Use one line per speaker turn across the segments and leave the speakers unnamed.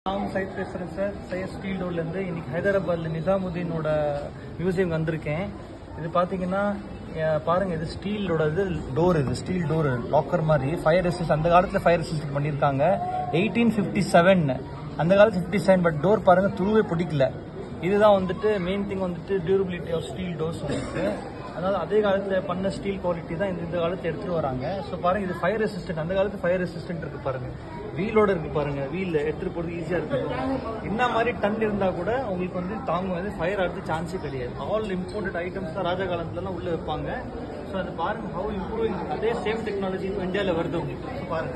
நான் சைட் பேசுறேன் sir Syed steel டோர்லேருந்து இன்னைக்கு ஹைதராபாத்ல நிசாமுதீனோட மியூசியம் வந்திருக்கேன் இது பார்த்தீங்கன்னா அஹ், பாருங்க இது ஸ்டீலோட இது டோர் இது ஸ்டீல் டோர் லாக்கர் மாதிரி ஃபயர் ரெசிஸ்ட் அந்த காலத்தில் ஃபயர் ரெசிஸ்ட் பண்ணியிருக்காங்க எயிட்டீன் ஃபிஃப்டி செவன் அந்த காலத்து ஃபிஃப்டி செவன் பட் டோர் பாருங்க துருவே பிடிக்கல இதுதான் வந்துட்டு மெயின் திங் வந்துட்டு டியூரபிலிட்டி ஆஃப் ஸ்டீல் டோர்ஸ் வந்துட்டு அதாவது அதே காலத்தில் பண்ண ஸ்டீல் குவாலிட்டி தான் இந்த இந்த காலத்தில் எடுத்துட்டு வராங்க ஸோ பாருங்க இது ஃபயர் ரெசிஸ்டன்ட் அந்த காலத்து ஃபயர் ரெசிஸ்டன்ட் இருக்கு பாருங்க வீலோட இருக்கு பாருங்க வீல் எடுத்துட்டு போறது ஈஸியா இருக்கு என்ன மாதிரி டன் இருந்தா கூட உங்களுக்கு வந்து தாங்கும் வந்து ஃபயர் ஆகிறது சான்ஸே கிடையாது ஆல் இம்போர்ட்டட் ஐட்டம்ஸ் தான் ராஜா காலத்துலலாம் உள்ள வைப்பாங்க ஸோ அது பாருங்க ஹவு இம்ப்ரூவிங் அதே சேம் டெக்னாலஜி இப்போ இந்தியாவில் வருது உங்களுக்கு So பாருங்க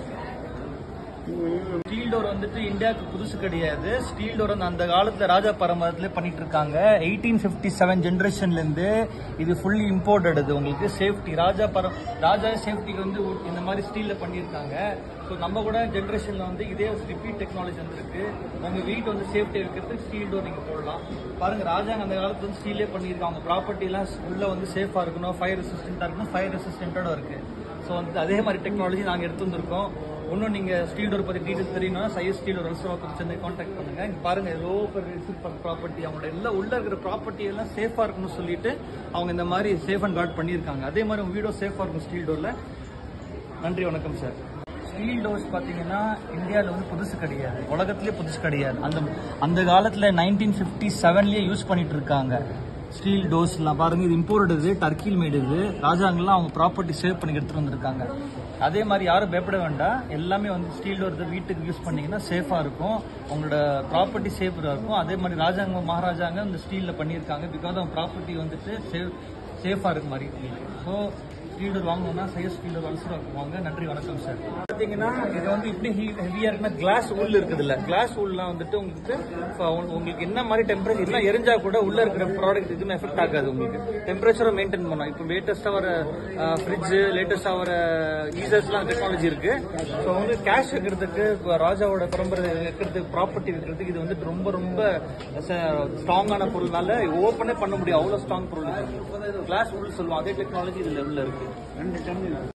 ஸ்டீல் டோர் வந்துட்டு இந்தியாவுக்கு புதுசு கிடையாது ஸ்டீல் டோர் வந்து அந்த காலத்துல ராஜா பரம்பரத்துல பண்ணிட்டு இருக்காங்க எயிட்டீன் பிப்டி செவன் ஜென்ரேஷன்ல இருந்து இது ஃபுல்லி இம்போர்ட்டட் இது உங்களுக்கு சேஃப்டி ராஜா பரம் ராஜா சேஃப்டிக்கு வந்து ஒரு- இந்த மாதிரி ஸ்டீல்ல பண்ணியிருக்காங்க ஸோ நம்ம கூட ஜென்ரேஷன்ல வந்து இதே ரிப்பீட் டெக்னாலஜி வந்திருக்கு உங்க வீட்டு வந்து சேஃப்டி வைக்கிறதுக்கு ஸ்டீல் டோர் நீங்க போடலாம் பாருங்க ராஜாங்க அந்த காலத்துல வந்து ஸ்டீலே பண்ணியிருக்காங்க ப்ராப்பர்ட்டி எல்லாம் உள்ள வந்து சேஃபா இருக்கணும் ஃபயர் ரெசிஸ்டண்டா இருக்கணும் ஃபயர் ரெசிஸ்டண்டோட இருக்கு ஸோ வந்து அதே மாதிரி டெக்னாலஜி நாங்கள் எடுத்து வந்திருக்கோம் இன்னும் நீங்கள் ஸ்டீல் டோர் பற்றி டீட்டெயில்ஸ் தெரியணும்னா சைஸ் ஸ்டீல் டோர் அல்சரா பற்றி சென்னை காண்டாக்ட் பண்ணுங்க இங்க பாருங்க எவ்வளோ பேர் ரிசீவ் பண்ண ப்ராப்பர்ட்டி அவங்களோட எல்லாம் உள்ள இருக்கிற ப்ராப்பர்ட்டி எல்லாம் சேஃபாக இருக்கணும்னு சொல்லிட்டு அவங்க இந்த மாதிரி சேஃப் அண்ட் கார்ட் பண்ணியிருக்காங்க அதே மாதிரி உங்க வீடோ சேஃபாக இருக்கும் ஸ்டீல் டோரில் நன்றி வணக்கம் சார் ஸ்டீல் டோர்ஸ் பார்த்தீங்கன்னா இந்தியாவில் வந்து புதுசு கிடையாது உலகத்திலே புதுசு கிடையாது அந்த அந்த காலத்தில் நைன்டீன் ஃபிஃப்டி செவன்லேயே யூஸ் பண்ணிட்டு இருக்காங்க ஸ்டீல் டோர்ஸ்லாம் பாருங்க இது இம்போர்ட் இது டர்க்கியில் மேடு இது ராஜாங்கெல்லாம் அவங்க ப்ராப்பர்ட்டி சேவ் பண்ணி எடுத்துட்டு வந்திருக்காங்க அதே மாதிரி யாரும் பயப்பட வேண்டாம் எல்லாமே வந்து ஸ்டீல் டோர் வீட்டுக்கு யூஸ் பண்ணீங்கன்னா சேஃபாக இருக்கும் உங்களோட ப்ராப்பர்ட்டி சேஃபாக இருக்கும் அதே மாதிரி ராஜாங்க மகாராஜாங்க இந்த ஸ்டீலில் பண்ணியிருக்காங்க பிகாஸ் அவங்க ப்ராப்பர்ட்டி வந்துட்டு சேவ் சேஃபாக இருக்கு மாதிரி ஸோ ஸ்டீல் டோர் வாங்கணும்னா சைஸ் ஸ்டீல் டோர் அல்சரா வாங்க நன்றி வணக்கம் சார் பார்த்தீங்கன்னா இது வந்து இப்படி ஹெவியா இருக்குன்னா கிளாஸ் உள்ள இருக்குது இல்ல கிளாஸ் உள்ள வந்துட்டு உங்களுக்கு இப்ப உங்க- உங்களுக்கு என்ன மாதிரி டெம்பரேச்சர் எல்லாம் எரிஞ்சா கூட உள்ள இருக்கிற ப்ராடக்ட் எதுவுமே எஃபெக்ட் ஆகாது உங்களுக்கு டெம்பரேச்சரை மெயின்டைன் பண்ணும் இப்போ லேட்டஸ்டா வர ஃப்ரிட்ஜ் லேட்டஸ்டா வர ஈசர்ஸ்லாம் டெக்னாலஜி இருக்கு ஸோ வந்து கேஷ் வைக்கிறதுக்கு இப்ப ராஜாவோட பரம்பரை வைக்கிறதுக்கு ப்ராப்பர்ட்டி வைக்கிறதுக்கு இது வந்துட்டு ரொம்ப ரொம்ப ஸ்ட்ராங்கான பொருள்னால ஓப்பனே பண்ண முடியும் அவ்வளோ ஸ்ட்ராங் பொருள் கிளாஸ் உள்ள சொல்லுவோம் அதே டெக்னாலஜி இதுல உள்ள இருக்கு